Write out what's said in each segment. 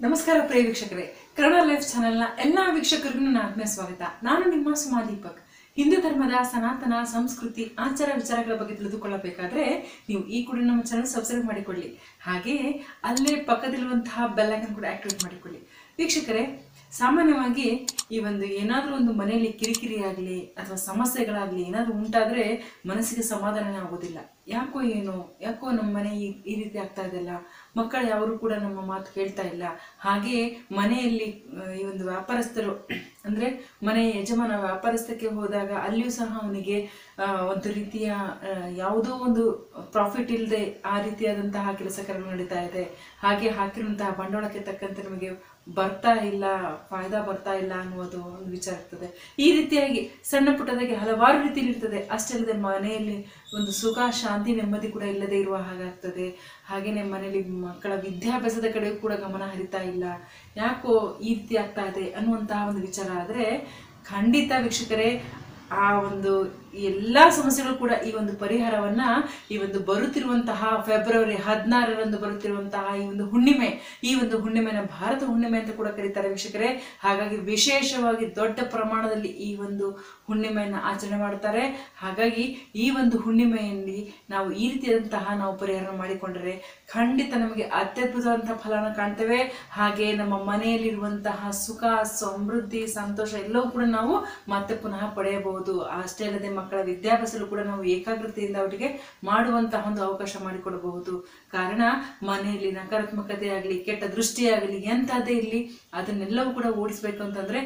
ನಮಸ್ಕಾರ ಪ್ರಿಯ ವೀಕ್ಷಕರೇ ಕನ್ನಡ ಲೈಫ್ ಚಾನೆಲ್ನ ಎಲ್ಲ ವೀಕ್ಷಕರಿಗೂ ನನ್ನ ಆತ್ಮೀಯ ಸ್ವಾಗತ ನಾನು ನಿಮ್ಮ ಸುಮಾ ದೀಪಕ್ ಹಿಂದೂ ಧರ್ಮದ ಸನಾತನ ಸಂಸ್ಕೃತಿ ಆಚಾರ ವಿಚಾರಗಳ ಬಗ್ಗೆ ತಿಳಿದುಕೊಳ್ಳಬೇಕಾದ್ರೆ ನೀವು ಈ ಕೂಡ ನಮ್ಮ ಚಾನಲ್ ಸಬ್ಸ್ಕ್ರೈಬ್ ಮಾಡಿಕೊಳ್ಳಿ ಹಾಗೆಯೇ ಅಲ್ಲೇ ಪಕ್ಕದಲ್ಲಿರುವಂತಹ ಬೆಲ್ಲೈಕನ್ ಕೂಡ ಆಕ್ಟಿವೇಟ್ ಮಾಡಿಕೊಳ್ಳಿ ವೀಕ್ಷಕರೇ ಸಾಮಾನ್ಯವಾಗಿ ಈ ಒಂದು ಏನಾದರೂ ಒಂದು ಮನೆಯಲ್ಲಿ ಕಿರಿಕಿರಿ ಆಗಲಿ ಅಥವಾ ಸಮಸ್ಯೆಗಳಾಗಲಿ ಏನಾದರೂ ಉಂಟಾದರೆ ಮನಸ್ಸಿಗೆ ಸಮಾಧಾನನೇ ಆಗೋದಿಲ್ಲ ಯಾಕೋ ಏನೋ ಯಾಕೋ ನಮ್ಮ ಮನೆ ಈ ಈ ರೀತಿ ಆಗ್ತಾ ಇದೆಯಲ್ಲ ಮಕ್ಕಳು ಯಾರು ಕೂಡ ನಮ್ಮ ಮಾತು ಕೇಳ್ತಾ ಇಲ್ಲ ಹಾಗೆಯೇ ಮನೆಯಲ್ಲಿ ಆ, ಈ ಒಂದು ವ್ಯಾಪಾರಸ್ಥರು ಅಂದರೆ ಮನೆ ಯಜಮಾನ ವ್ಯಾಪಾರಸ್ಥಕ್ಕೆ ಹೋದಾಗ ಅಲ್ಲಿಯೂ ಸಹ ಅವನಿಗೆ ಆ, ಒಂದು ರೀತಿಯ ಆ, ಯಾವುದೋ ಒಂದು ಪ್ರಾಫಿಟ್ ಇಲ್ಲದೆ ಆ ರೀತಿಯಾದಂತಹ ಕೆಲಸ ಕಾರ್ಯಗಳು ನಡೀತಾ ಇದೆ ಹಾಗೆ ಹಾಕಿರುವಂತಹ ಬಂಡವಾಳಕ್ಕೆ ತಕ್ಕಂತೆ ನಮಗೆ ಬರ್ತಾ ಇಲ್ಲ ಫಾಯ್ದಾ ಬರ್ತಾ ಇಲ್ಲ ಅನ್ನುವುದು ಒಂದು ವಿಚಾರ ಇರ್ತದೆ ಈ ರೀತಿಯಾಗಿ ಸಣ್ಣ ಪುಟ್ಟದಾಗಿ ಹಲವಾರು ರೀತಿಯಲ್ಲಿ ಇರ್ತದೆ ಅಷ್ಟೇ ಅಲ್ಲದೆ ಮನೆಯಲ್ಲಿ ಒಂದು ಸುಖ ಶಾಂತಿ ನೆಮ್ಮದಿ ಕೂಡ ಇಲ್ಲದೆ ಇರುವ ಹಾಗಾಗ್ತದೆ ಹಾಗೇನೆ ಮನೆಯಲ್ಲಿ ಮಕ್ಕಳ ವಿದ್ಯಾಭ್ಯಾಸದ ಕಡೆಗೂ ಕೂಡ ಗಮನ ಹರಿತಾ ಇಲ್ಲ ಯಾಕೋ ಈ ರೀತಿ ಆಗ್ತಾ ಇದೆ ಅನ್ನುವಂತಹ ಒಂದು ವಿಚಾರ ಆದರೆ ಖಂಡಿತ ವೀಕ್ಷಕರೇ ಆ ಒಂದು ಎಲ್ಲ ಸಮಸ್ಯೆಗಳು ಕೂಡ ಈ ಒಂದು ಪರಿಹಾರವನ್ನ ಈ ಒಂದು ಬರುತ್ತಿರುವಂತಹ ಫೆಬ್ರವರಿ ಹದಿನಾರರಂದು ಬರುತ್ತಿರುವಂತಹ ಈ ಒಂದು ಹುಣ್ಣಿಮೆ ಈ ಒಂದು ಹುಣ್ಣಿಮೆನ ಭಾರತ ಹುಣ್ಣಿಮೆ ಅಂತ ಕೂಡ ಕರೀತಾರೆ ವೀಕ್ಷಕರೇ ಹಾಗಾಗಿ ವಿಶೇಷವಾಗಿ ದೊಡ್ಡ ಪ್ರಮಾಣದಲ್ಲಿ ಈ ಒಂದು ಹುಣ್ಣಿಮೆಯನ್ನು ಆಚರಣೆ ಮಾಡ್ತಾರೆ ಹಾಗಾಗಿ ಈ ಒಂದು ಹುಣ್ಣಿಮೆಯಲ್ಲಿ ನಾವು ಈ ರೀತಿಯಾದಂತಹ ನಾವು ಪರಿಹಾರ ಮಾಡಿಕೊಂಡರೆ ಖಂಡಿತ ನಮಗೆ ಅತ್ಯದ್ಭುತವಾದಂತಹ ಫಲವನ್ನು ಕಾಣ್ತೇವೆ ಹಾಗೆ ನಮ್ಮ ಮನೆಯಲ್ಲಿರುವಂತಹ ಸುಖ ಸಮೃದ್ಧಿ ಸಂತೋಷ ಎಲ್ಲವೂ ಕೂಡ ನಾವು ಮತ್ತೆ ಪುನಃ ಪಡೆಯಬಹುದು ಅಷ್ಟೇ ಅಲ್ಲದೆ ಮಕ್ಕಳ ವಿದ್ಯಾಭ್ಯಾಸಲು ಕೂಡ ನಾವು ಏಕಾಗ್ರತೆಯಿಂದ ಅವರಿಗೆ ಮಾಡುವಂತಹ ಒಂದು ಅವಕಾಶ ಮಾಡಿಕೊಡಬಹುದು ಕಾರಣ ಮನೆಯಲ್ಲಿ ನಕಾರಾತ್ಮಕತೆ ಆಗಲಿ ಕೆಟ್ಟ ದೃಷ್ಟಿಯಾಗಲಿ ಎಂಥದ್ದೇ ಇರಲಿ ಅದನ್ನೆಲ್ಲವೂ ಕೂಡ ಓಡಿಸ್ಬೇಕು ಅಂತಂದ್ರೆ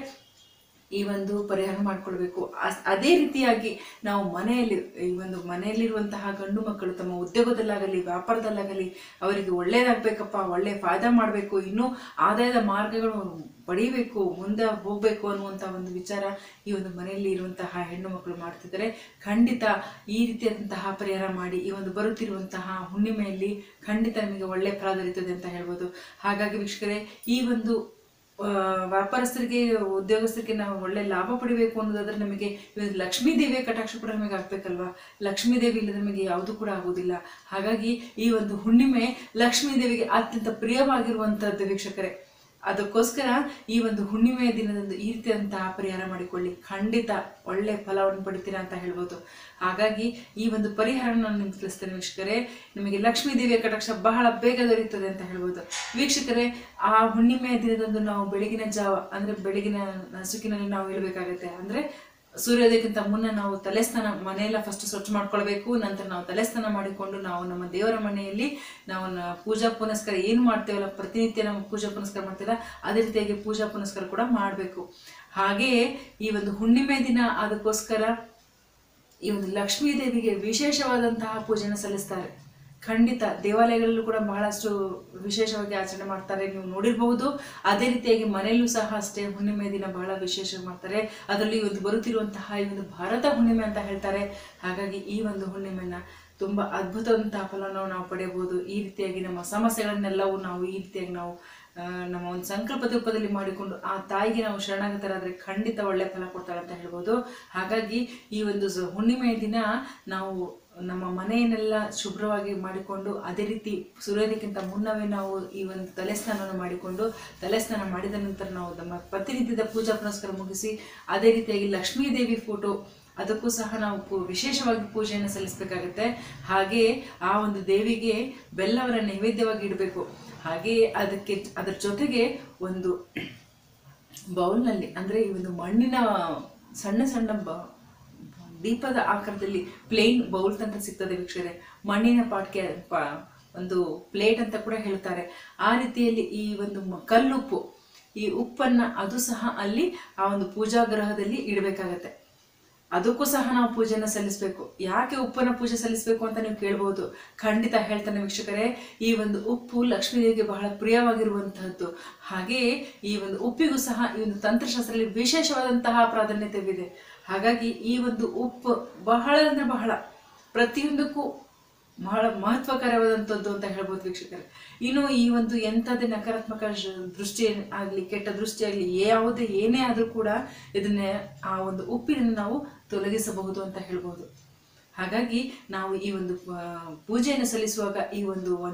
ಈ ಒಂದು ಪರಿಹಾರ ಮಾಡ್ಕೊಳ್ಬೇಕು ಅಸ್- ಅದೇ ರೀತಿಯಾಗಿ ನಾವು ಮನೆಯಲ್ಲಿ ಈ ಒಂದು ಮನೆಯಲ್ಲಿರುವಂತಹ ಗಂಡು ಮಕ್ಕಳು ತಮ್ಮ ಉದ್ಯೋಗದಲ್ಲಾಗಲಿ ವ್ಯಾಪಾರದಲ್ಲಾಗಲಿ ಅವರಿಗೆ ಒಳ್ಳೇದಾಗಬೇಕಪ್ಪ ಒಳ್ಳೆ ಫಾಯ್ದಾ ಮಾಡಬೇಕು ಇನ್ನೂ ಆದಾಯದ ಮಾರ್ಗಗಳು ಪಡಿಬೇಕು ಮುಂದೆ ಹೋಗಬೇಕು ಅನ್ನುವಂಥ ಒಂದು ವಿಚಾರ ಈ ಒಂದು ಮನೆಯಲ್ಲಿ ಇರುವಂತಹ ಹೆಣ್ಣು ಮಕ್ಕಳು ಮಾಡ್ತಿದ್ದಾರೆ ಖಂಡಿತ ಈ ರೀತಿಯಾದಂತಹ ಪರಿಹಾರ ಮಾಡಿ ಈ ಒಂದು ಬರುತ್ತಿರುವಂತಹ ಹುಣ್ಣಿಮೆಯಲ್ಲಿ ಖಂಡಿತ ನಿಮಗೆ ಒಳ್ಳೆ ಫಲ ದೊರೆಯುತ್ತದೆ ಅಂತ ಹೇಳ್ಬೋದು ಹಾಗಾಗಿ ವೀಕ್ಷಕರೇ ಈ ಒಂದು ಆ, ವ್ಯಾಪಾರಸ್ಥರಿಗೆ ಉದ್ಯೋಗಸ್ಥರಿಗೆ ನಾವು ಒಳ್ಳೆ ಲಾಭ ಪಡಿಬೇಕು ಅನ್ನೋದಾದ್ರೆ ನಮಗೆ ಇವತ್ತು ಲಕ್ಷ್ಮೀ ದೇವಿಯ ಕಟಾಕ್ಷ ಕೂಡ ನಮಗೆ ಆಗ್ಬೇಕಲ್ವಾ ಲಕ್ಷ್ಮೀ ದೇವಿ ಇಲ್ಲದೆ ನಮಗೆ ಯಾವುದು ಕೂಡ ಆಗುವುದಿಲ್ಲ ಹಾಗಾಗಿ ಈ ಒಂದು ಹುಣ್ಣಿಮೆ ಲಕ್ಷ್ಮೀ ದೇವಿಗೆ ಅತ್ಯಂತ ಪ್ರಿಯವಾಗಿರುವಂತಹದ್ದು ವೀಕ್ಷಕರೇ ಅದಕ್ಕೋಸ್ಕರ ಈ ಒಂದು ಹುಣ್ಣಿಮೆಯ ದಿನದಂದು ಈ ರೀತಿಯಾದಂತಹ ಪರಿಹಾರ ಮಾಡಿಕೊಳ್ಳಿ ಖಂಡಿತ ಒಳ್ಳೆ ಫಲವನ್ನು ಪಡಿತೀರಾ ಅಂತ ಹೇಳ್ಬೋದು ಹಾಗಾಗಿ ಈ ಒಂದು ಪರಿಹಾರ ನಾನು ನಿಮ್ಗೆ ತಿಳಿಸ್ತೇನೆ ವೀಕ್ಷಕರೇ ನಿಮಗೆ ಲಕ್ಷ್ಮೀ ದೇವಿಯ ಕಟಾಕ್ಷ ಬಹಳ ಬೇಗ ದೊರೆಯುತ್ತದೆ ಅಂತ ಹೇಳ್ಬೋದು ವೀಕ್ಷಕರೇ ಆ ಹುಣ್ಣಿಮೆಯ ದಿನದಂದು ನಾವು ಬೆಳಗಿನ ಜಾವ ಅಂದ್ರೆ ಬೆಳಗಿನ ನಸುಕಿನಲ್ಲಿ ನಾವು ಇಳಬೇಕಾಗತ್ತೆ ಅಂದ್ರೆ ಸೂರ್ಯೋದಯಕ್ಕಿಂತ ಮುನ್ನ ನಾವು ತಲೆ ಸ್ನಾನ ಮನೆಯೆಲ್ಲ ಫಸ್ಟ್ ಸ್ವಚ್ಛ ಮಾಡ್ಕೊಳ್ಬೇಕು ನಂತರ ನಾವು ತಲೆ ಸ್ನಾನ ಮಾಡಿಕೊಂಡು ನಾವು ನಮ್ಮ ದೇವರ ಮನೆಯಲ್ಲಿ ನಾವು ನ- ಪೂಜಾ ಪುನಸ್ಕಾರ ಏನು ಮಾಡ್ತೇವಲ್ಲ ಪ್ರತಿನಿತ್ಯ ನಾವು ಪೂಜಾ ಪುನಸ್ಕಾರ ಮಾಡ್ತೀವಲ್ಲ ಅದೇ ರೀತಿಯಾಗಿ ಪೂಜಾ ಪುನಸ್ಕಾರ ಕೂಡ ಮಾಡಬೇಕು ಹಾಗೆಯೇ ಈ ಒಂದು ಹುಣ್ಣಿಮೆ ದಿನ ಅದಕ್ಕೋಸ್ಕರ ಈ ಒಂದು ಲಕ್ಷ್ಮೀ ದೇವಿಗೆ ವಿಶೇಷವಾದಂತಹ ಪೂಜೆನ ಸಲ್ಲಿಸ್ತಾರೆ ಖಂಡಿತ ದೇವಾಲಯಗಳಲ್ಲೂ ಕೂಡ ಬಹಳಷ್ಟು ವಿಶೇಷವಾಗಿ ಆಚರಣೆ ಮಾಡ್ತಾರೆ ನೀವು ನೋಡಿರಬಹುದು ಅದೇ ರೀತಿಯಾಗಿ ಮನೆಯಲ್ಲೂ ಸಹ ಅಷ್ಟೇ ಹುಣ್ಣಿಮೆ ದಿನ ಬಹಳ ವಿಶೇಷ ಮಾಡ್ತಾರೆ ಅದರಲ್ಲಿ ಒಂದು ಬರುತ್ತಿರುವಂತಹ ಈ ಒಂದು ಭಾರತ ಹುಣ್ಣಿಮೆ ಅಂತ ಹೇಳ್ತಾರೆ ಹಾಗಾಗಿ ಈ ಒಂದು ಹುಣ್ಣಿಮೆನ ತುಂಬಾ ಅದ್ಭುತವಂತಹ ಫಲವನ್ನು ನಾವು ಪಡೆಯಬಹುದು ಈ ರೀತಿಯಾಗಿ ನಮ್ಮ ಸಮಸ್ಯೆಗಳನ್ನೆಲ್ಲವೂ ನಾವು ಈ ರೀತಿಯಾಗಿ ನಾವು ಆ, ನಮ್ಮ ಒಂದು ಸಂಕಲ್ಪದ ರೂಪದಲ್ಲಿ ಮಾಡಿಕೊಂಡು ಆ ತಾಯಿಗೆ ನಾವು ಶರಣಾಗತರಾದ್ರೆ ಖಂಡಿತ ಒಳ್ಳೆ ಫಲ ಕೊಡ್ತಾಳೆ ಅಂತ ಹೇಳ್ಬೋದು ಹಾಗಾಗಿ ಈ ಒಂದು ಸ- ಹುಣ್ಣಿಮೆಯ ದಿನ ನಾವು ನಮ್ಮ ಮನೆಯನ್ನೆಲ್ಲ ಶುಭ್ರವಾಗಿ ಮಾಡಿಕೊಂಡು ಅದೇ ರೀತಿ ಸೂರ್ಯೋದಯಕ್ಕಿಂತ ಮುನ್ನವೇ ನಾವು ಈ ಒಂದು ತಲೆ ಸ್ನಾನವನ್ನು ಮಾಡಿಕೊಂಡು ತಲೆ ಸ್ನಾನ ಮಾಡಿದ ನಂತರ ನಾವು ನಮ್ಮ ಪ್ರತಿನಿತ್ಯದ ಪೂಜಾ ಪುನಸ್ಕಾರ ಮುಗಿಸಿ ಅದೇ ರೀತಿಯಾಗಿ ಲಕ್ಷ್ಮೀ ದೇವಿ ಫೋಟೋ ಅದಕ್ಕೂ ಸಹ ನಾವು ಪೂ- ವಿಶೇಷವಾಗಿ ಪೂಜೆಯನ್ನು ಸಲ್ಲಿಸಬೇಕಾಗುತ್ತೆ ಹಾಗೆ ಆ ಒಂದು ದೇವಿಗೆ ಬೆಲ್ಲವನ್ನ ನೈವೇದ್ಯವಾಗಿ ಇಡಬೇಕು ಹಾಗೆ ಅದಕ್ಕೆ ಅದರ ಜೊತೆಗೆ ಒಂದು ಬೌಲ್ನಲ್ಲಿ ಅಂದರೆ ಈ ಒಂದು ಮಣ್ಣಿನ ಸಣ್ಣ ಸಣ್ಣ ಬ ದೀಪದ ಆಕಾರದಲ್ಲಿ ಪ್ಲೇನ್ ಬೌಲ್ ಅಂತ ಸಿಗ್ತದೆ ವೀಕ್ಷಕರೇ ಮಣ್ಣಿನ ಪಾಟ್ಗೆ ಪಾ ಒಂದು ಪ್ಲೇಟ್ ಅಂತ ಕೂಡ ಹೇಳ್ತಾರೆ ಆ ರೀತಿಯಲ್ಲಿ ಈ ಒಂದು ಮ- ಕಲ್ಲುಪ್ಪು ಈ ಉಪ್ಪನ್ನ ಅದು ಸಹ ಅಲ್ಲಿ ಆ ಒಂದು ಪೂಜಾ ಗ್ರಹದಲ್ಲಿ ಇಡಬೇಕಾಗತ್ತೆ ಅದಕ್ಕೂ ಸಹ ನಾವು ಪೂಜೆನ ಸಲ್ಲಿಸಬೇಕು ಯಾಕೆ ಉಪ್ಪನ್ನ ಪೂಜೆ ಸಲ್ಲಿಸಬೇಕು ಅಂತ ನೀವು ಕೇಳ್ಬೋದು ಖಂಡಿತ ಹೇಳ್ತಾನೆ ವೀಕ್ಷಕರೇ ಈ ಒಂದು ಉಪ್ಪು ಲಕ್ಷ್ಮೀದೇವಿಗೆ ಬಹಳ ಪ್ರಿಯವಾಗಿರುವಂತಹದ್ದು ಹಾಗೆಯೇ ಈ ಒಂದು ಉಪ್ಪಿಗೂ ಸಹ ಈ ಒಂದು ತಂತ್ರಶಾಸ್ತ್ರದಲ್ಲಿ ವಿಶೇಷವಾದಂತಹ ಪ್ರಾಧಾನ್ಯತೆವಿದೆ ಹಾಗಾಗಿ ಈ ಒಂದು ಉಪ್ಪು ಬಹಳ ಅಂದ್ರೆ ಬಹಳ ಪ್ರತಿಯೊಂದಕ್ಕೂ ಬಹಳ ಮಹತ್ವಕರವಾದಂಥದ್ದು ಅಂತ ಹೇಳ್ಬೋದು ವೀಕ್ಷಕರೇ ಇನ್ನು ಈ ಒಂದು ಎಂಥದೇ ನಕಾರಾತ್ಮಕ ಶ- ದೃಷ್ಟಿ ಆಗಲಿ ಕೆಟ್ಟ ದೃಷ್ಟಿ ಆಗಲಿ ಯಾವುದೇ ಏನೇ ಆದರೂ ಕೂಡ ಇದನ್ನ ಆ ಒಂದು ಉಪ್ಪಿನಿಂದ ನಾವು ತೊಲಗಿಸಬಹುದು ಅಂತ ಹೇಳ್ಬೋದು ಹಾಗಾಗಿ ನಾವು ಈ ಒಂದು ಆ, ಪೂಜೆಯನ್ನು ಸಲ್ಲಿಸುವಾಗ ಈ ಒಂದು ಒಂದು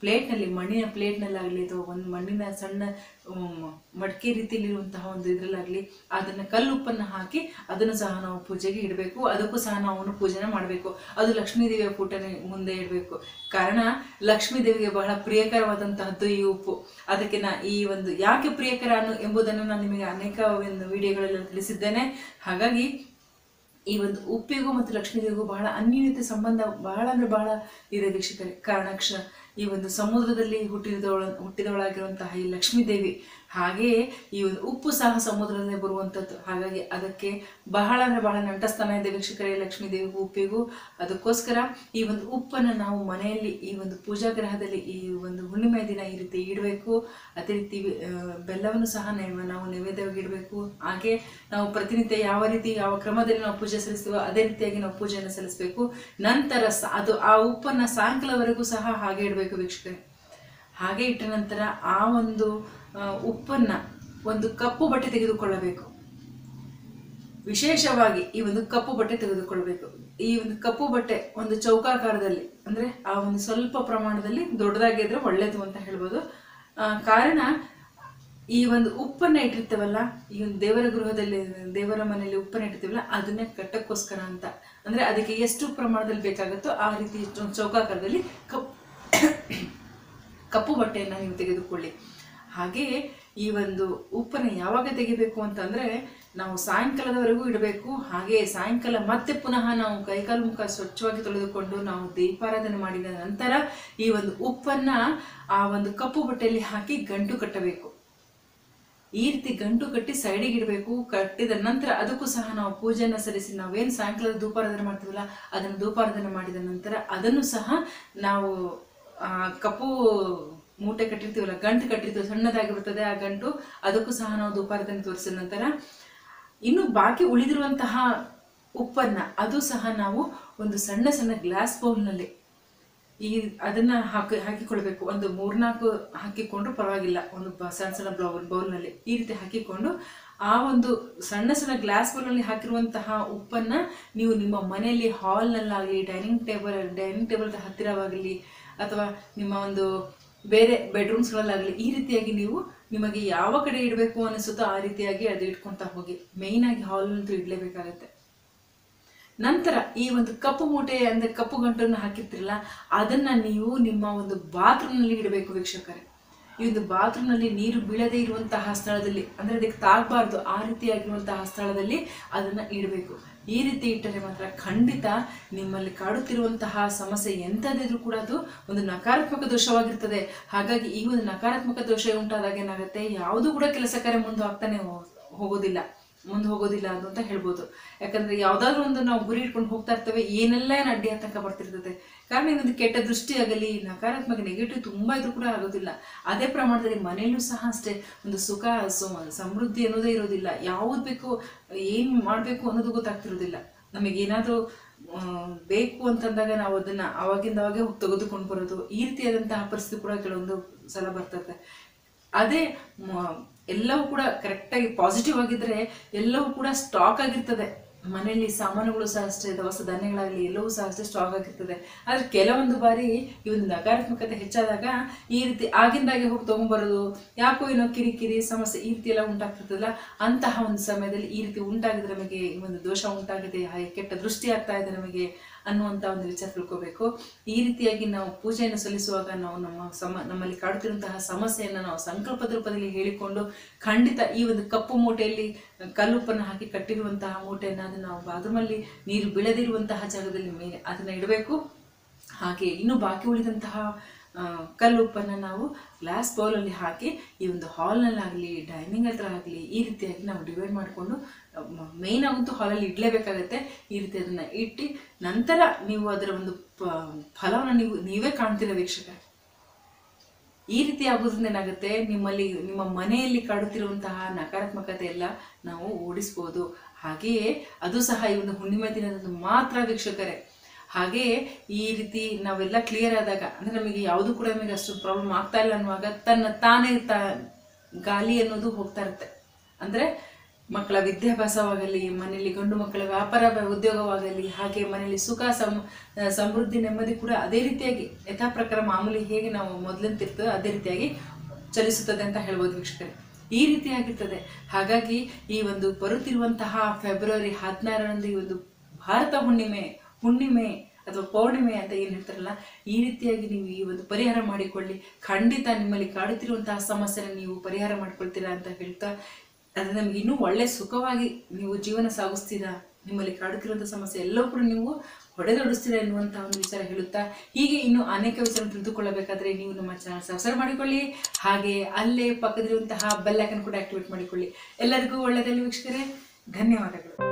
ಪ್ಲೇಟ್ನಲ್ಲಿ ಮಣ್ಣಿನ ಪ್ಲೇಟ್ನಲ್ಲಾಗಲಿ ಅಥವಾ ಒಂದು ಮಣ್ಣಿನ ಸಣ್ಣ ಮ್, ಮಡಿಕೆ ರೀತಿಯಲ್ಲಿರುವಂತಹ ಒಂದು ಇದರಲ್ಲಾಗಲಿ ಅದನ್ನು ಕಲ್ಲುಪ್ಪನ್ನು ಹಾಕಿ ಅದನ್ನು ಸಹ ನಾವು ಪೂಜೆಗೆ ಇಡಬೇಕು ಅದಕ್ಕೂ ಸಹ ನಾವು ಪೂಜೆನ ಮಾಡಬೇಕು ಅದು ಲಕ್ಷ್ಮೀ ದೇವಿಯ ಪೂಟನೆ ಮುಂದೆ ಇಡಬೇಕು ಕಾರಣ ಲಕ್ಷ್ಮೀ ದೇವಿಗೆ ಬಹಳ ಪ್ರಿಯಕರವಾದಂತಹದ್ದು ಈ ಉಪ್ಪು ಅದಕ್ಕೆ ನಾ ಈ ಒಂದು ಯಾಕೆ ಪ್ರಿಯಕರ ಅನ್ನು ಎಂಬುದನ್ನು ನಾನು ನಿಮಗೆ ಅನೇಕ ಒಂದು ವಿಡಿಯೋಗಳಲ್ಲಿ ತಿಳಿಸಿದ್ದೇನೆ ಹಾಗಾಗಿ ಈ ಒಂದು ಉಪ್ಪಿಗೂ ಮತ್ತು ಲಕ್ಷ್ಮೀದೇವಿಗೂ ಬಹಳ ಅನ್ಯೂನ್ಯತೆ ಸಂಬಂಧ ಬಹಳ ಅಂದ್ರೆ ಬಹಳ ಇದೆ ವೀಕ್ಷಕರೇ ಕಾರಣಕ್ಷ ಈ ಒಂದು ಸಮುದ್ರದಲ್ಲಿ ಹುಟ್ಟಿದವಳ ಹುಟ್ಟಿದವಳಾಗಿರುವಂತಹ ಈ ಲಕ್ಷ್ಮೀದೇವಿ ಹಾಗೆಯೇ ಈ ಒಂದು ಉಪ್ಪು ಸಹ ಸಮುದ್ರದಲ್ಲೇ ಬರುವಂಥದ್ದು ಹಾಗಾಗಿ ಅದಕ್ಕೆ ಬಹಳ ಅಂದ್ರೆ ಬಹಳ ನಂಟಸ್ಥಾನ ಇದೆ ವೀಕ್ಷಕರೇ ಲಕ್ಷ್ಮೀದೇವಿಗೂ ಉಪ್ಪಿಗೂ ಅದಕ್ಕೋಸ್ಕರ ಈ ಒಂದು ಉಪ್ಪನ್ನು ನಾವು ಮನೆಯಲ್ಲಿ ಈ ಒಂದು ಪೂಜಾ ಗ್ರಹದಲ್ಲಿ ಈ ಒಂದು ಹುಣ್ಣಿಮೆ ದಿನ ಈ ರೀತಿ ಇಡಬೇಕು ಅದೇ ರೀತಿ ಆ, ಬೆಲ್ಲವನ್ನು ಸಹ ನೈವ- ನಾವು ನೈವೇದ್ಯವಾಗಿ ಇಡಬೇಕು ಹಾಗೆ ನಾವು ಪ್ರತಿನಿತ್ಯ ಯಾವ ರೀತಿ ಯಾವ ಕ್ರಮದಲ್ಲಿ ನಾವು ಪೂಜೆ ಸಲ್ಲಿಸ್ತೀವೋ ಅದೇ ರೀತಿಯಾಗಿ ನಾವು ಪೂಜೆಯನ್ನು ಸಲ್ಲಿಸಬೇಕು ನಂತರ ಸ- ಅದು ಆ ಉಪ್ಪನ್ನು ಸಾಯಂಕಾಲವರೆಗೂ ಸಹ ಹಾಗೆ ಇಡಬೇಕು ವೀಕ್ಷಕರೇ ಹಾಗೆ ಇಟ್ಟ ನಂತರ ಆ ಒಂದು ಆ, ಉಪ್ಪನ್ನ ಒಂದು ಕಪ್ಪು ಬಟ್ಟೆ ತೆಗೆದುಕೊಳ್ಳಬೇಕು ವಿಶೇಷವಾಗಿ ಈ ಒಂದು ಕಪ್ಪು ಬಟ್ಟೆ ತೆಗೆದುಕೊಳ್ಬೇಕು ಈ ಒಂದು ಕಪ್ಪು ಬಟ್ಟೆ ಒಂದು ಚೌಕಾಕಾರದಲ್ಲಿ ಅಂದ್ರೆ ಆ ಒಂದು ಸ್ವಲ್ಪ ಪ್ರಮಾಣದಲ್ಲಿ ದೊಡ್ಡದಾಗಿದ್ರೆ ಒಳ್ಳೇದು ಅಂತ ಹೇಳ್ಬೋದು ಆ, ಕಾರಣ ಈ ಒಂದು ಉಪ್ಪನ್ನ ಇಟ್ಟಿರ್ತೇವಲ್ಲ ಈ ಒಂದು ದೇವರ ಗೃಹದಲ್ಲಿ ದೇವರ ಮನೆಯಲ್ಲಿ ಉಪ್ಪನ್ನ ಇಟ್ಟಿರ್ತೀವಲ್ಲ ಅದನ್ನೇ ಕಟ್ಟಕ್ಕೋಸ್ಕರ ಅಂತ ಅಂದ್ರೆ ಅದಕ್ಕೆ ಎಷ್ಟು ಪ್ರಮಾಣದಲ್ಲಿ ಬೇಕಾಗುತ್ತೋ ಆ ರೀತಿ ಒಂದು ಚೌಕಾಕಾರದಲ್ಲಿ ಕಪ್ ಕಪ್ಪು ಬಟ್ಟೆಯನ್ನು ನೀವು ತೆಗೆದುಕೊಳ್ಳಿ ಹಾಗೆಯೇ ಈ ಒಂದು ಉಪ್ಪನ್ನು ಯಾವಾಗ ತೆಗಿಬೇಕು ಅಂತಂದ್ರೆ ನಾವು ಸಾಯಂಕಾಲದವರೆಗೂ ಇಡಬೇಕು ಹಾಗೆ ಸಾಯಂಕಾಲ ಮತ್ತೆ ಪುನಃ ನಾವು ಕೈಕಾಲು ಮುಖ ಸ್ವಚ್ಛವಾಗಿ ತೊಳೆದುಕೊಂಡು ನಾವು ದೀಪಾರಾಧನೆ ಮಾಡಿದ ನಂತರ ಈ ಒಂದು ಉಪ್ಪನ್ನ ಆ ಒಂದು ಕಪ್ಪು ಬಟ್ಟೆಯಲ್ಲಿ ಹಾಕಿ ಗಂಟು ಕಟ್ಟಬೇಕು ಈ ರೀತಿ ಗಂಟು ಕಟ್ಟಿ ಸೈಡಿಗೆ ಇಡಬೇಕು ಕಟ್ಟಿದ ನಂತರ ಅದಕ್ಕೂ ಸಹ ನಾವು ಪೂಜೆಯನ್ನು ಸಲ್ಲಿಸಿ ನಾವೇನು ಸಾಯಂಕಾಲದ ಧೂಪಾರಾಧನೆ ಮಾಡ್ತೀವಲ್ಲ ಅದನ್ನು ಧೂಪಾರಾಧನೆ ಮಾಡಿದ ನಂತರ ಅದನ್ನು ಸಹ ನಾವು ಆ ಕಪ್ಪು ಮೂಟೆ ಕಟ್ಟಿರ್ತೀವಲ್ಲ ಗಂಟು ಕಟ್ಟಿರ್ತೀವಿ ಸಣ್ಣದಾಗಿರುತ್ತದೆ ಆ ಗಂಟು ಅದಕ್ಕೂ ಸಹ ನಾವು ಧೂಪಾರಾಧನೆ ತೋರಿಸಿದ ನಂತರ ಇನ್ನು ಬಾಕಿ ಉಳಿದಿರುವಂತಹ ಉಪ್ಪನ್ನ ಅದು ಸಹ ನಾವು ಒಂದು ಸಣ್ಣ ಸಣ್ಣ ಗ್ಲಾಸ್ ಬೌಲ್ನಲ್ಲಿ ಈ ಅದನ್ನ ಹಾಕಿ ಹಾಕಿಕೊಳ್ಬೇಕು ಒಂದು ಮೂರ್ನಾಲ್ಕು ಹಾಕಿಕೊಂಡ್ರು ಪರವಾಗಿಲ್ಲ ಒಂದು ಬ- ಸಣ್ಣ ಸಣ್ಣ ಬೌಲ್ ಬೌಲ್ನಲ್ಲಿ ಈ ರೀತಿ ಹಾಕಿಕೊಂಡು ಆ ಒಂದು ಸಣ್ಣ ಸಣ್ಣ ಗ್ಲಾಸ್ ಬೌಲ್ನಲ್ಲಿ ಹಾಕಿರುವಂತಹ ಉಪ್ಪನ್ನ ನೀವು ನಿಮ್ಮ ಮನೆಯಲ್ಲಿ ಹಾಲ್ನಲ್ಲಾಗಲಿ ಡೈನಿಂಗ್ ಟೇಬಲ್ ಡೈನಿಂಗ್ ಟೇಬಲ್ ಹತ್ತಿರವಾಗಲಿ ಅಥವಾ ನಿಮ್ಮ ಒಂದು ಬೇರೆ ಬೆಡ್ರೂಮ್ಸ್ಗಳಲ್ಲಾಗಲಿ ಈ ರೀತಿಯಾಗಿ ನೀವು ನಿಮಗೆ ಯಾವ ಕಡೆ ಇಡಬೇಕು ಅನಿಸುತ್ತೋ ಆ ರೀತಿಯಾಗಿ ಅದು ಇಟ್ಕೊತಾ ಹೋಗಿ ಮೇಯ್ನ್ ಆಗಿ ಹಾಲ್ನಂತೂ ಇಡಲೇಬೇಕಾಗತ್ತೆ ನಂತರ ಈ ಒಂದು ಕಪ್ಪು ಮೂಟೆ ಅಂದ್ರೆ ಕಪ್ಪು ಗಂಟನ್ನು ಹಾಕಿರ್ತಿರಲ್ಲ ಅದನ್ನ ನೀವು ನಿಮ್ಮ ಒಂದು ಬಾತ್ರೂಮ್ನಲ್ಲಿ ಇಡಬೇಕು ವೀಕ್ಷಕರೇ ಈ ಒಂದು ಬಾತ್ರೂಮ್ನಲ್ಲಿ ನೀರು ಬೀಳದೇ ಇರುವಂತಹ ಸ್ಥಳದಲ್ಲಿ ಅಂದ್ರೆ ಅದಕ್ಕೆ ತಾಗಬಾರ್ದು ಆ ರೀತಿಯಾಗಿರುವಂತಹ ಸ್ಥಳದಲ್ಲಿ ಅದನ್ನ ಇಡಬೇಕು ಈ ರೀತಿ ಇಟ್ಟರೆ ಮಾತ್ರ ಖಂಡಿತ ನಿಮ್ಮಲ್ಲಿ ಕಾಡುತ್ತಿರುವಂತಹ ಸಮಸ್ಯೆ ಎಂಥದಿದ್ರೂ ಕೂಡ ಅದು ಒಂದು ನಕಾರಾತ್ಮಕ ದೋಷವಾಗಿರ್ತದೆ ಹಾಗಾಗಿ ಈ ಒಂದು ನಕಾರಾತ್ಮಕ ದೋಷ ಉಂಟಾದಾಗ ಏನಾಗುತ್ತೆ ಯಾವುದು ಕೂಡ ಕೆಲಸ ಕಾರ್ಯ ಮುಂದೆ ಆಗ್ತಾನೆ ಹೋ- ಹೋಗೋದಿಲ್ಲ ಮುಂದೆ ಹೋಗೋದಿಲ್ಲ ಅದು ಅಂತ ಹೇಳ್ಬೋದು ಯಾಕಂದ್ರೆ ಯಾವ್ದಾದ್ರು ಒಂದು ನಾವು ಗುರಿ ಇಟ್ಕೊಂಡು ಹೋಗ್ತಾ ಇರ್ತೇವೆ ಏನೆಲ್ಲ ಏನು ಅಡ್ಡಿ ಆತಂಕ ಬರ್ತಿರ್ತದೆ ಕಾರಣ ಇನ್ನೊಂದು ಕೆಟ್ಟ ದೃಷ್ಟಿ ಆಗಲಿ ನಕಾರಾತ್ಮಕ ನೆಗೆಟಿವ್ ತುಂಬಾ ಇದ್ರೂ ಕೂಡ ಆಗೋದಿಲ್ಲ ಅದೇ ಪ್ರಮಾಣದಲ್ಲಿ ಮನೆಯಲ್ಲೂ ಸಹ ಅಷ್ಟೇ ಒಂದು ಸುಖ ಸು- ಸಮೃದ್ಧಿ ಅನ್ನೋದೇ ಇರೋದಿಲ್ಲ ಯಾವ್ದು ಬೇಕು ಏನ್ ಮಾಡ್ಬೇಕು ಅನ್ನೋದು ಗೊತ್ತಾಗ್ತಿರೋದಿಲ್ಲ ನಮಗೆ ಏನಾದ್ರೂ ಆ, ಬೇಕು ಅಂತಂದಾಗ ನಾವು ಅದನ್ನ ಅವಾಗಿಂದ ಅವಾಗೆ ಹೋಗಿ ತೆಗೆದುಕೊಂಡು ಬರೋದು ಈ ರೀತಿಯಾದಂತಹ ಪರಿಸ್ಥಿತಿ ಕೂಡ ಕೆಲವೊಂದು ಸಲ ಬರ್ತದೆ ಅದೇ ಮ- ಎಲ್ಲವೂ ಕೂಡ ಕರೆಕ್ಟಾಗಿ ಪಾಸಿಟಿವ್ ಆಗಿದ್ರೆ ಎಲ್ಲವೂ ಕೂಡ ಸ್ಟಾಕ್ ಆಗಿರ್ತದೆ ಮನೆಯಲ್ಲಿ ಸಾಮಾನುಗಳು ಸಹ ಅಷ್ಟೇ ದವಸ ಧಾನ್ಯಗಳಾಗಲಿ ಎಲ್ಲವೂ ಸಹ ಅಷ್ಟೇ ಸ್ಟಾಕ್ ಆಗಿರ್ತದೆ ಆದರೆ ಕೆಲವೊಂದು ಬಾರಿ ಈ ಒಂದು ನಕಾರಾತ್ಮಕತೆ ಹೆಚ್ಚಾದಾಗ ಈ ರೀತಿ ಆಗಿಂದಾಗೆ ಹೋಗಿ ತೊಗೊಂಬರೋದು ಯಾಕೋ ಏನೋ ಕಿರಿಕಿರಿ ಸಮಸ್ಯೆ ಈ ರೀತಿ ಎಲ್ಲ ಉಂಟಾಗ್ತಿರ್ತದಲ್ಲ ಅಂತಹ ಒಂದು ಸಮಯದಲ್ಲಿ ಈ ರೀತಿ ಉಂಟಾಗಿದ್ರೆ ನಮಗೆ ಈ ಒಂದು ದೋಷ ಉಂಟಾಗಿದೆ ಹಾಗೆ ಕೆಟ್ಟ ದೃಷ್ಟಿ ಆಗ್ತಾ ಇದೆ ನಮಗೆ ಅನ್ನುವಂಥ ಒಂದು ವಿಚಾರ ತಿಳ್ಕೋಬೇಕು ಈ ರೀತಿಯಾಗಿ ನಾವು ಪೂಜೆಯನ್ನು ಸಲ್ಲಿಸುವಾಗ ನಾವು ನಮ್ಮ ಸಮ ನಮ್ಮಲ್ಲಿ ಕಾಡುತ್ತಿರುವಂತಹ ಸಮಸ್ಯೆಯನ್ನು ನಾವು ಸಂಕಲ್ಪದ ರೂಪದಲ್ಲಿ ಹೇಳಿಕೊಂಡು ಖಂಡಿತ ಈ ಒಂದು ಕಪ್ಪು ಮೂಟೆಯಲ್ಲಿ ಕಲ್ಲುಪ್ಪನ್ನು ಹಾಕಿ ಕಟ್ಟಿರುವಂತಹ ಮೂಟೆಯನ್ನು ಅದನ್ನು ನಾವು ಬಾತ್ರೂಮಲ್ಲಿ ನೀರು ಬೀಳದಿರುವಂತಹ ಜಾಗದಲ್ಲಿ ಮೇಲೆ ಅದನ್ನು ಇಡಬೇಕು ಹಾಗೆ ಇನ್ನು ಬಾಕಿ ಉಳಿದಂತಹ ಆ, ಕಲ್ಲುಪ್ಪನ್ನು ನಾವು ಗ್ಲಾಸ್ ಬೌಲಲ್ಲಿ ಹಾಕಿ ಈ ಒಂದು ಹಾಲ್ನಲ್ಲಾಗಲಿ ಡೈನಿಂಗ್ ಹತ್ರ ಆಗಲಿ ಈ ರೀತಿಯಾಗಿ ನಾವು ಡಿವೈಡ್ ಮಾಡಿಕೊಂಡು ಮೇಯ್ನ್ ಆಗಂತೂ ಹಾಲಲ್ಲಿ ಇಡಲೇಬೇಕಾಗತ್ತೆ ಈ ರೀತಿ ಅದನ್ನು ಇಟ್ಟು ನಂತರ ನೀವು ಅದರ ಒಂದು ಪ- ಫಲವನ್ನು ನೀವು ನೀವೇ ಕಾಣ್ತೀರ ವೀಕ್ಷಕ ಈ ರೀತಿ ಆಗೋದ್ರಿಂದ ಏನಾಗುತ್ತೆ ನಿಮ್ಮಲ್ಲಿ ನಿಮ್ಮ ಮನೆಯಲ್ಲಿ ಕಾಡುತ್ತಿರುವಂತಹ ನಕಾರಾತ್ಮಕತೆ ಎಲ್ಲ ನಾವು ಓಡಿಸ್ಬೋದು ಹಾಗೆಯೇ ಅದು ಸಹ ಈ ಒಂದು ಹುಣ್ಣಿಮೆ ದಿನದಂದು ಮಾತ್ರ ವೀಕ್ಷಕರೇ ಹಾಗೆಯೇ ಈ ರೀತಿ ನಾವೆಲ್ಲ ಕ್ಲಿಯರ್ ಆದಾಗ ಅಂದ್ರೆ ನಮಗೆ ಯಾವುದು ಕೂಡ ನಮಗೆ ಅಷ್ಟು ಪ್ರಾಬ್ಲಮ್ ಆಗ್ತಾ ಇಲ್ಲ ಅನ್ನುವಾಗ ತನ್ನ ತಾನೇ ತ ಗಾಳಿ ಅನ್ನೋದು ಹೋಗ್ತಾ ಇರುತ್ತೆ ಅಂದ್ರೆ ಮಕ್ಕಳ ವಿದ್ಯಾಭ್ಯಾಸವಾಗಲಿ ಮನೆಯಲ್ಲಿ ಗಂಡು ಮಕ್ಕಳ ವ್ಯಾಪಾರ ಉದ್ಯೋಗವಾಗಲಿ ಹಾಗೆ ಮನೆಯಲ್ಲಿ ಸುಖ ಸಮ್ ಸಮೃದ್ಧಿ ನೆಮ್ಮದಿ ಕೂಡ ಅದೇ ರೀತಿಯಾಗಿ ಯಥಾ ಪ್ರಕಾರ ಮಾಮೂಲಿ ಹೇಗೆ ನಾವು ಮೊದಲಂತಿರ್ತದೋ ಅದೇ ರೀತಿಯಾಗಿ ಚಲಿಸುತ್ತದೆ ಅಂತ ಹೇಳ್ಬೋದು ವೀಕ್ಷಕರೇ ಈ ರೀತಿಯಾಗಿರ್ತದೆ ಹಾಗಾಗಿ ಈ ಒಂದು ಬರುತ್ತಿರುವಂತಹ ಫೆಬ್ರವರಿ ಹದಿನಾರರಂದು ಈ ಒಂದು ಭಾರತ ಹುಣ್ಣಿಮೆ ಹುಣ್ಣಿಮೆ ಅಥವಾ ಪೌರ್ಣಿಮೆ ಅಂತ ಏನು ಹೇಳ್ತಾರಲ್ಲ ಈ ರೀತಿಯಾಗಿ ನೀವು ಈ ಒಂದು ಪರಿಹಾರ ಮಾಡಿಕೊಳ್ಳಿ ಖಂಡಿತ ನಿಮ್ಮಲ್ಲಿ ಕಾಡುತ್ತಿರುವಂತಹ ಸಮಸ್ಯೆನ ನೀವು ಪರಿಹಾರ ಮಾಡ್ಕೊಳ್ತೀರಾ ಅಂತ ಹೇಳ್ತಾ ಅದು ನಮ್ಗೆ ಇನ್ನೂ ಒಳ್ಳೆ ಸುಖವಾಗಿ ನೀವು ಜೀವನ ಸಾಗಿಸ್ತೀರಾ ನಿಮ್ಮಲ್ಲಿ ಕಾಡುತ್ತಿರುವಂಥ ಸಮಸ್ಯೆ ಎಲ್ಲವೂ ಕೂಡ ನೀವು ಹೊಡೆದೊಡಿಸ್ತೀರಾ ಎನ್ನುವಂತಹ ಒಂದು ವಿಚಾರ ಹೇಳುತ್ತಾ ಹೀಗೆ ಇನ್ನು ಅನೇಕ ವಿಚಾರ ತಿಳಿದುಕೊಳ್ಳಬೇಕಾದ್ರೆ ನೀವು ನಮ್ಮ ಚಾನಲ್ ಸಬ್ಸ್ಕ್ರೈಬ್ ಮಾಡಿಕೊಳ್ಳಿ ಹಾಗೆ ಅಲ್ಲೇ ಪಕ್ಕದಲ್ಲಿರುವಂತಹ ಬೆಲ್ ಐಕನ್ ಕೂಡ ಆಕ್ಟಿವೇಟ್ ಮಾಡಿಕೊಳ್ಳಿ ಎಲ್ಲರಿಗೂ ಒಳ್ಳೆಯದಲ್ಲಿ ವೀಕ್ಷಕರೇ ಧನ್ಯವಾದಗಳು